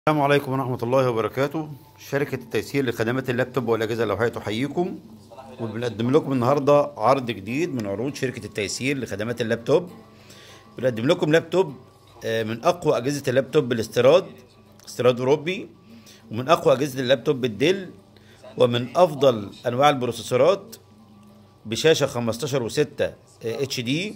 السلام عليكم ورحمة الله وبركاته شركة التيسير لخدمات اللابتوب والأجهزة اللوحية تحييكم وبنقدم لكم النهاردة عرض جديد من عروض شركة التيسير لخدمات اللابتوب بنقدم لكم لابتوب آه، من أقوى أجهزة اللابتوب بالاستيراد استيراد أوروبي ومن أقوى أجهزة اللابتوب بالديل ومن أفضل أنواع البروسيسورات بشاشة 15 و6 اتش دي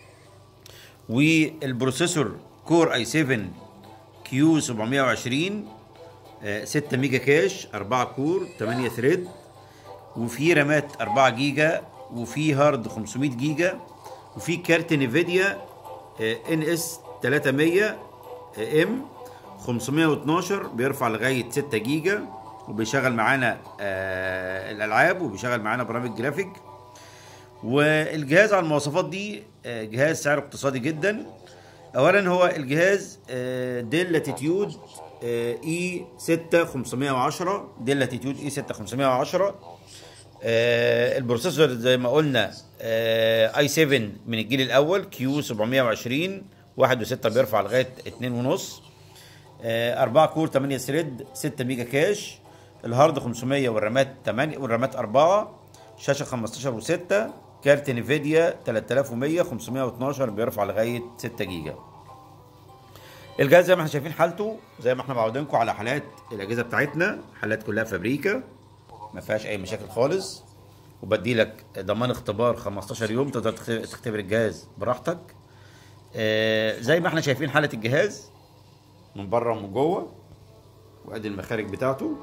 والبروسيسور كور اي 7 كيو 720 آه، 6 ميجا كاش 4 كور 8 ثريد وفي رامات 4 جيجا وفي هارد 500 جيجا وفي كارت نيفيديا ان اس 300 ام 512 بيرفع لغايه 6 جيجا وبيشغل معانا آه، الالعاب وبيشغل معانا برامج جرافيك والجهاز على المواصفات دي آه، جهاز سعره اقتصادي جدا اولا هو الجهاز آه، ديل لاتيتيود اي 6510 ديل لاتيتيود اي 6510 آه، البروسيسور زي ما قلنا اي 7 من الجيل الاول كيو 720 1 و6 بيرفع لغايه 2 ونص 4 كور 8 ثريد 6 ميجا كاش الهارد 500 والرامات 8 والرامات 4 شاشه 15 و6 كارت نيفيديا 3100 512 بيرفع لغايه 6 جيجا الجهاز زي ما احنا شايفين حالته زي ما احنا معودينكم على حالات الاجهزه بتاعتنا حالات كلها فابريكا ما فيهاش اي مشاكل خالص وبدي لك ضمان اختبار 15 يوم تقدر تخت- تختبر الجهاز براحتك آه، زي ما احنا شايفين حاله الجهاز من بره ومن جوه وادي المخارج بتاعته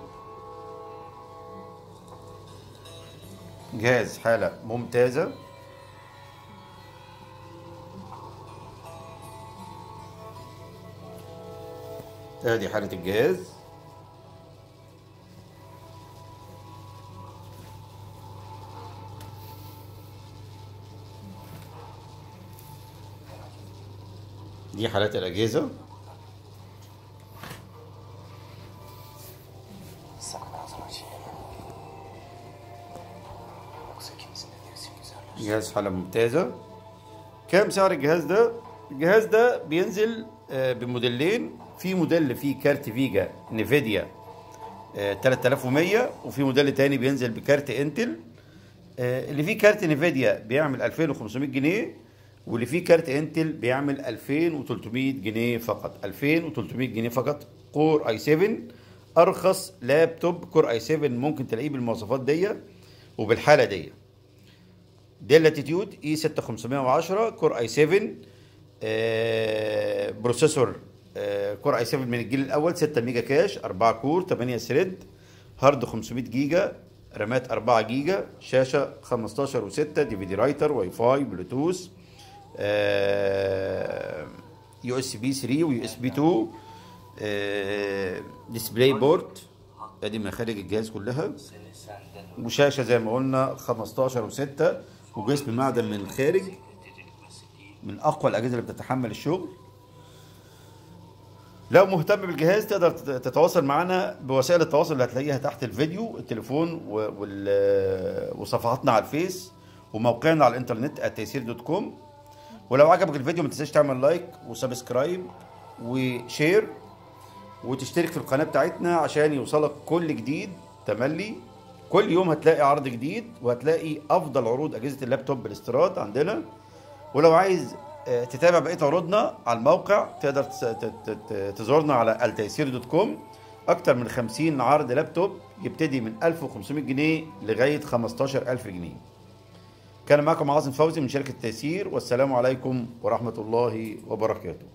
جهاز حالة ممتازة ادي حالة الجهاز دي حالات الأجهزة جهاز حالة ممتازة كام سعر الجهاز ده؟ الجهاز ده بينزل آه، بموديلين في موديل فيه كارت فيجا نيفيديا آه، 3100 وفي موديل تاني بينزل بكارت انتل آه، اللي فيه كارت نيفيديا بيعمل 2500 جنيه واللي فيه كارت انتل بيعمل 2300 جنيه فقط 2300 جنيه فقط كور اي 7 ارخص لابتوب كور اي 7 ممكن تلاقيه بالمواصفات دي وبالحاله دي ديل لاتيتيود اي 6510 كور اي 7 آه، بروسيسور آه، كور اي 7 من الجيل الاول 6 ميجا كاش 4 كور 8 ثريد هارد 500 جيجا رامات 4 جيجا شاشه 15 و6 دي في دي رايتر واي فاي بلوتوث يو اس بي 3 ويو اس بي 2 آه، ديسبلاي بورد ادي مخارج الجهاز كلها وشاشه زي ما قلنا 15 و6 وجسم معدن من الخارج من اقوى الاجهزه اللي بتتحمل الشغل لو مهتم بالجهاز تقدر تت- تتواصل معنا بوسائل التواصل اللي هتلاقيها تحت الفيديو التليفون و- وال- وصفحاتنا على الفيس وموقعنا على الانترنت التيسير دوت كوم ولو عجبك الفيديو ما تنساش تعمل لايك وسبسكرايب وشير وتشترك في القناة بتاعتنا عشان يوصلك كل جديد تملي كل يوم هتلاقي عرض جديد وهتلاقي افضل عروض اجهزة اللابتوب بالاستيراد عندنا ولو عايز آه، تتابع بقية عروضنا على الموقع تقدر تس- ت- ت- ت- تزورنا على التيسير دوت كوم اكتر من 50 عرض لابتوب يبتدي من 1500 جنيه لغاية 15000 جنيه كان معكم عاصم فوزي من شركة تيسير والسلام عليكم ورحمة الله وبركاته